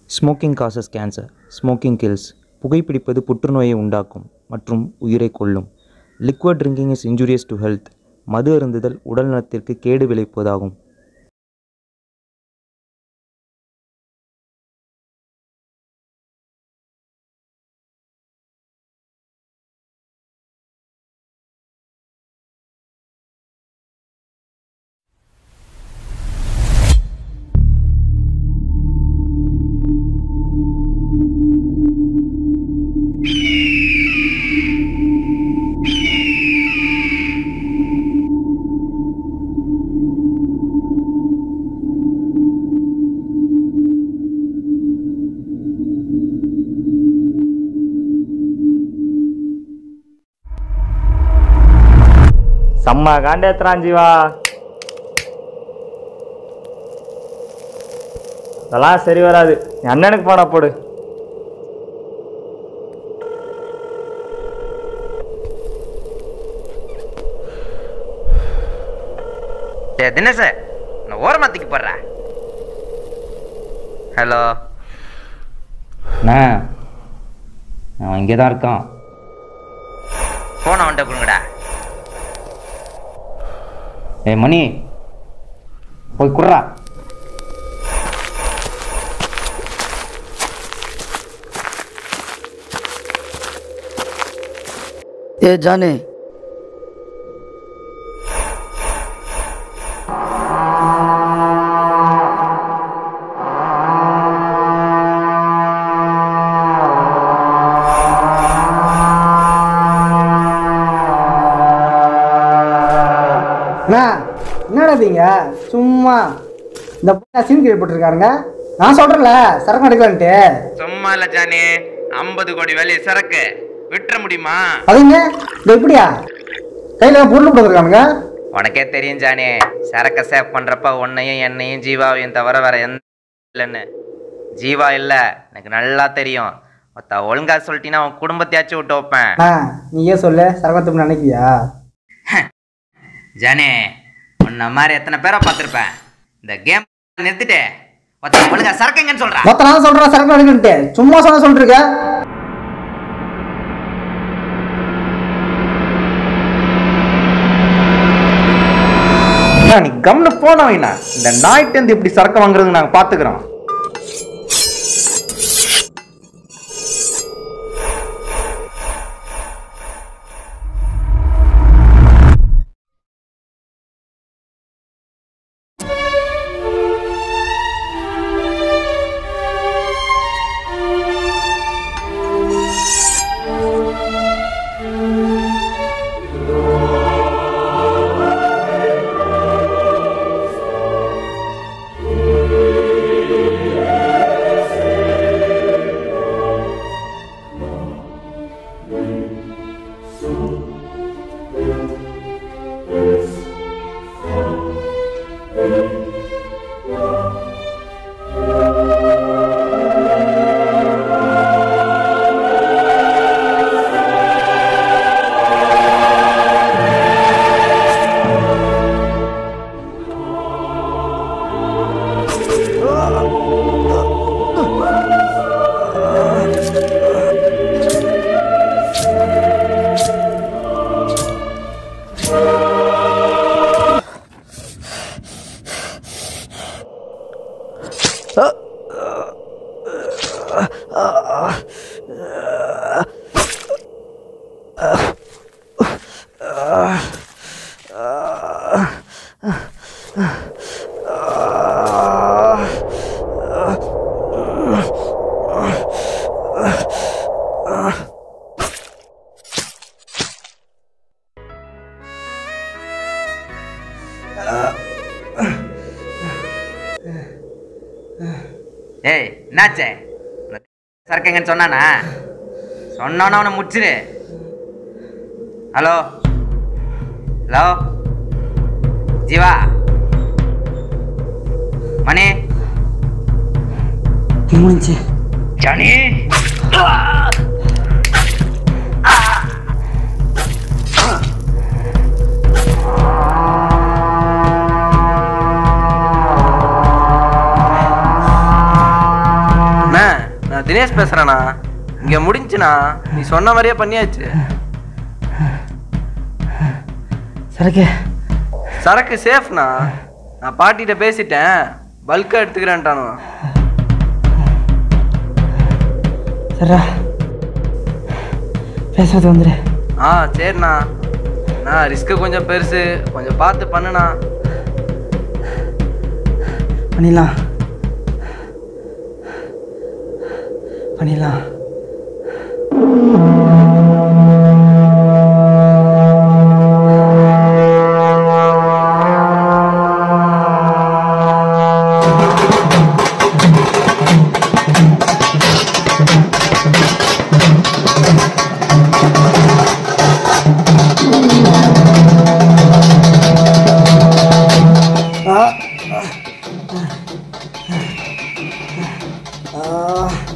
smoking causes cancer smoking kills புகைப்பிடிப்பது புற்றுநோயை உண்டாக்கும் மற்றும் உயிரை கொல்லும் liquid drinking is injurious to health மது அருந்துதல் உடல் நலத்திற்கு கேடு விளைவிப்பதாகும் செம்ம காண்டேத்துறான் ஜீவா அதெல்லாம் சரி வராது என் அண்ணனுக்கு போனா போடு ஏ தினேஷ் நான் ஓரமாத்திக்கு போடுறேன் ஹலோ அண்ணா அவன் இங்கே தான் இருக்கான் ஃபோனை வந்துட்டு கொடுங்கடா ஏய் மணி போய் குர்றா ஏ ஜானு அண்ணா என்னடா நீங்க சும்மா இந்த பொண்ணு சீன் கிரியேட் போட்டிருக்காருங்க நான் சொல்றேன்ல சரக்கு எடுக்கலான்ட்டு சும்மா இல்ல ஜானி ஐம்பது கோடி வேலை சரக்கு விட்டுற முடியுமா அதுங்க இந்த எப்படியா கையில பொருள் போட்டுருக்கானுங்க உனக்கே தெரியும் ஜானி சரக்க சேவ் பண்றப்ப உன்னையும் என்னையும் ஜீவாவையும் தவிர வேற எந்த இல்லைன்னு ஜீவா இல்ல எனக்கு நல்லா தெரியும் ஒத்த ஒழுங்கா சொல்லிட்டீங்கன்னா உன் குடும்பத்தையாச்சும் விட்டு வைப்பேன் அண்ணா நீயே சொல்லு சரகத்துக்கு நினைக்கிறியா ஜானி உன்ன மாதிரி எத்தனை பேரை பார்த்துருப்பேன் இந்த கேம் நிறுத்திட்டு ஒருத்த ஒழுங்கா சரக்குங்கன்னு சொல்றேன் மொத்த நாள் சொல்றேன் சரக்கு எடுக்கன்ட்டு சும்மா சொன்ன சொல்லிருக்க அண்ணா, நீ கம்னு போனவங்க இந்த நாய்ட்டேந்து இப்படி சரக்கு வாங்குறது நாங்க பாத்துக்கிறோம் ஏய் என்னாச்சே சரக்குங்கன்னு சொன்னானா சொன்னோன்னு அவனை முடிச்சிரு ஹலோ ஹலோ ஜீவா மணி முடிஞ்சு ஜானி அண்ணா நான் தினேஷ் பேசுறேண்ணா இங்க முடிஞ்சுண்ணா நீ சொன்ன மாதிரியே பண்ணியாச்சு சரக்கு சரக்கு சேஃப்ண்ணா நான் பாட்டிகிட்ட பேசிட்டேன் பல்காக எடுத்துக்கிறேன்ட்டானு சரிடா பேசுறது வந்துடு ஆ சரிண்ணா அண்ணா ரிஸ்க்கு கொஞ்சம் பெருசு கொஞ்சம் பார்த்து பண்ணுண்ணா பண்ணிடலாம் பண்ணிடலாம் ஆ